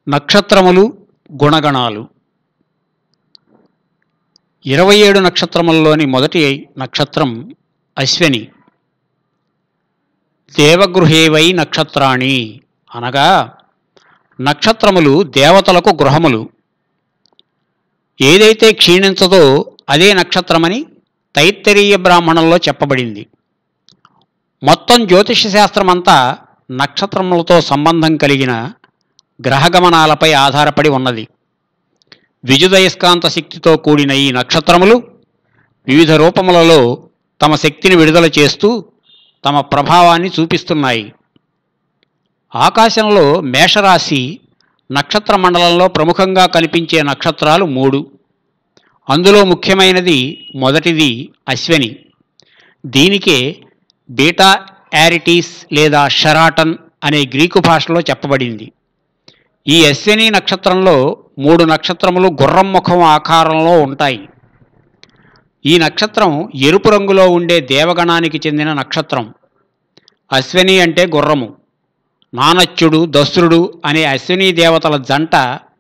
నక్షత్రములు గుణగణాలు ఇరవై ఏడు నక్షత్రములలోని మొదటి నక్షత్రం అశ్విని దేవగృహేవై నక్షత్రాణి అనగా నక్షత్రములు దేవతలకు గృహములు ఏదైతే క్షీణించదో అదే నక్షత్రమని తైత్తరీయ బ్రాహ్మణంలో చెప్పబడింది మొత్తం జ్యోతిష శాస్త్రమంతా నక్షత్రములతో సంబంధం కలిగిన గ్రహగమనాలపై ఆధారపడి ఉన్నది విద్యుదయస్కాంత శక్తితో కూడిన ఈ నక్షత్రములు వివిధ రూపములలో తమ శక్తిని విడుదల చేస్తూ తమ ప్రభావాన్ని చూపిస్తున్నాయి ఆకాశంలో మేషరాశి నక్షత్ర మండలంలో ప్రముఖంగా కనిపించే నక్షత్రాలు మూడు అందులో ముఖ్యమైనది మొదటిది అశ్విని దీనికే బీటా యారిటీస్ లేదా షరాటన్ అనే గ్రీకు భాషలో చెప్పబడింది ఈ అశ్విని నక్షత్రంలో మూడు నక్షత్రములు గుర్రం ముఖం ఆకారంలో ఉంటాయి ఈ నక్షత్రం ఎరుపు రంగులో ఉండే దేవగణానికి చెందిన నక్షత్రం అశ్విని అంటే గుర్రము నానచ్చుడు దస్రుడు అనే అశ్విని దేవతల జంట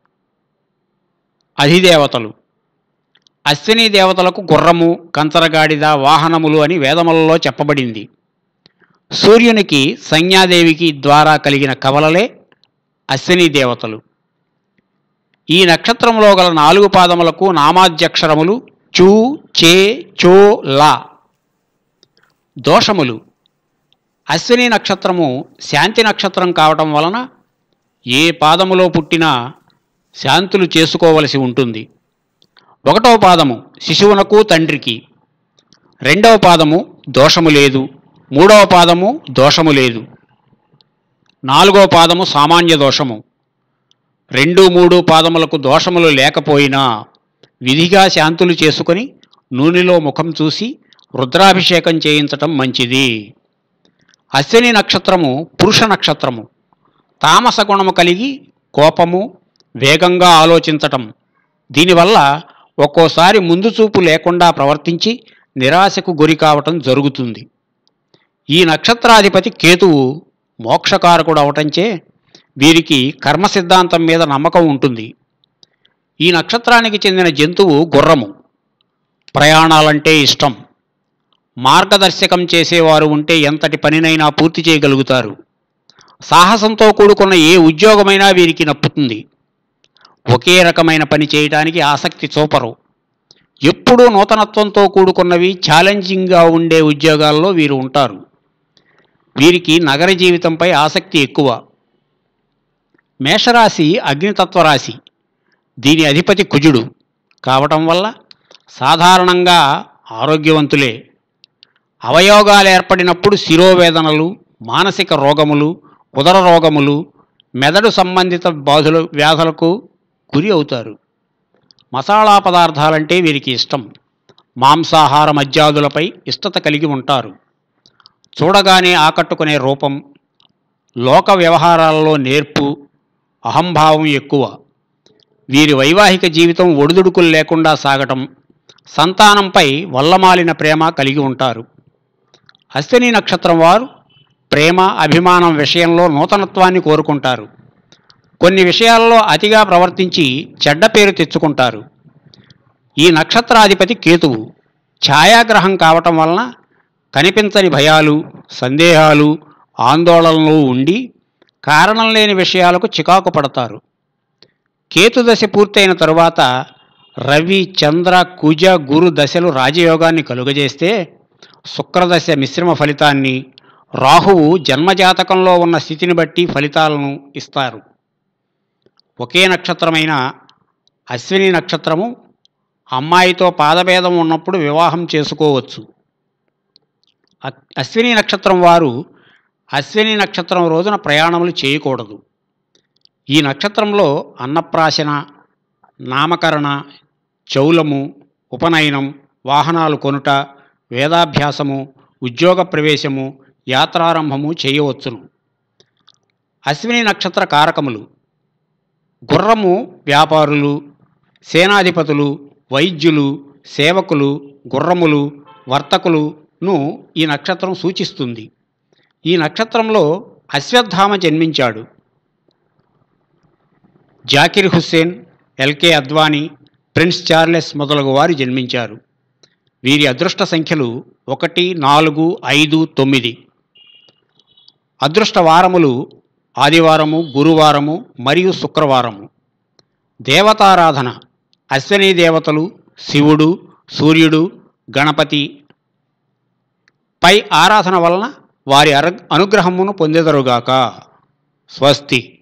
అధిదేవతలు అశ్విని దేవతలకు గుర్రము కంచరగాడిద వాహనములు అని వేదములలో చెప్పబడింది సూర్యునికి సంజ్ఞాదేవికి ద్వారా కలిగిన కవలలే అశ్విని దేవతలు ఈ నక్షత్రంలో గల నాలుగు పాదములకు నామాధ్యక్షరములు చూ చే చో లా దోషములు అశ్విని నక్షత్రము శాంతి నక్షత్రం కావటం వలన ఏ పాదములో పుట్టినా శాంతులు చేసుకోవలసి ఉంటుంది ఒకటవ పాదము శిశువునకు తండ్రికి రెండవ పాదము దోషము లేదు మూడవ పాదము దోషము లేదు నాలుగవ పాదము సామాన్య దోషము రెండు మూడు పాదములకు దోషములు లేకపోయినా విధిగా శాంతులు చేసుకొని నూనెలో ముఖం చూసి రుద్రాభిషేకం చేయించటం మంచిది అశ్విని నక్షత్రము పురుష నక్షత్రము తామస గుణము కలిగి కోపము వేగంగా ఆలోచించటం దీనివల్ల ఒక్కోసారి ముందు చూపు లేకుండా ప్రవర్తించి నిరాశకు గురి కావటం జరుగుతుంది ఈ నక్షత్రాధిపతి కేతువు మోక్షకారకుడు అవటంచే వీరికి కర్మ సిద్ధాంతం మీద నమ్మకం ఉంటుంది ఈ నక్షత్రానికి చెందిన జంతువు గుర్రము ప్రయాణాలంటే ఇష్టం మార్గదర్శకం చేసేవారు ఉంటే ఎంతటి పనినైనా పూర్తి చేయగలుగుతారు సాహసంతో కూడుకున్న ఏ ఉద్యోగమైనా వీరికి నప్పుతుంది ఒకే రకమైన పని చేయడానికి ఆసక్తి చూపరు ఎప్పుడూ నూతనత్వంతో కూడుకున్నవి ఛాలెంజింగ్గా ఉండే ఉద్యోగాల్లో వీరు ఉంటారు వీరికి నగర జీవితంపై ఆసక్తి ఎక్కువ మేషరాశి అగ్నితత్వ రాశి దీని అధిపతి కుజుడు కావటం వల్ల సాధారణంగా ఆరోగ్యవంతులే అవయోగాలు ఏర్పడినప్పుడు శిరోవేదనలు మానసిక రోగములు ఉదర రోగములు మెదడు సంబంధిత బాధుల వ్యాధులకు గురి అవుతారు మసాలా పదార్థాలంటే వీరికి ఇష్టం మాంసాహార మద్యాదులపై ఇష్టత కలిగి ఉంటారు చూడగానే ఆకట్టుకునే రూపం లోక వ్యవహారాలలో నేర్పు అహంభావం ఎక్కువ వీరి వైవాహిక జీవితం ఒడిదుడుకులు లేకుండా సాగటం సంతానంపై వల్లమాలిన ప్రేమ కలిగి ఉంటారు అశ్విని నక్షత్రం వారు ప్రేమ అభిమానం విషయంలో నూతనత్వాన్ని కోరుకుంటారు కొన్ని విషయాల్లో అతిగా ప్రవర్తించి చెడ్డ పేరు తెచ్చుకుంటారు ఈ నక్షత్రాధిపతి కేతువు ఛాయాగ్రహం కావటం వలన కనిపించని భయాలు సందేహాలు ఆందోళనలు ఉండి కారణం లేని విషయాలకు చికాకు పడతారు కేతుదశ పూర్తయిన తరువాత రవి చంద్ర కుజ గురు దశలు రాజయోగాన్ని కలుగజేస్తే శుక్రదశ మిశ్రమ ఫలితాన్ని రాహువు జన్మజాతకంలో ఉన్న స్థితిని బట్టి ఫలితాలను ఇస్తారు ఒకే నక్షత్రమైన అశ్విని నక్షత్రము అమ్మాయితో పాదభేదం ఉన్నప్పుడు వివాహం చేసుకోవచ్చు అ- అశ్విని నక్షత్రం వారు అశ్విని నక్షత్రం రోజున ప్రయాణములు చేయకూడదు ఈ నక్షత్రంలో అన్నప్రాశన నామకరణ చౌలము ఉపనయనం వాహనాలు కొనుట వేదాభ్యాసము ఉద్యోగ ప్రవేశము యాత్రారంభము చేయవచ్చును అశ్విని నక్షత్ర కారకములు గుర్రము వ్యాపారులు సేనాధిపతులు వైద్యులు సేవకులు గుర్రములు వర్తకులును ఈ నక్షత్రం సూచిస్తుంది ఈ నక్షత్రంలో అశ్వత్థామ జన్మించాడు Zakir Hussain L K Advani Prince Charles మొదలగు వారు జన్మించారు వీరి అదృష్ట సంఖ్యలు ఒకటి నాలుగు ఐదు తొమ్మిది అదృష్ట వారములు ఆదివారము గురువారము మరియు శుక్రవారము దేవతారాధన అశ్విని దేవతలు శివుడు సూర్యుడు గణపతి పై ఆరాధన వలన వారి అర అనుగ్రహమును పొందెదరుగాక స్వస్తి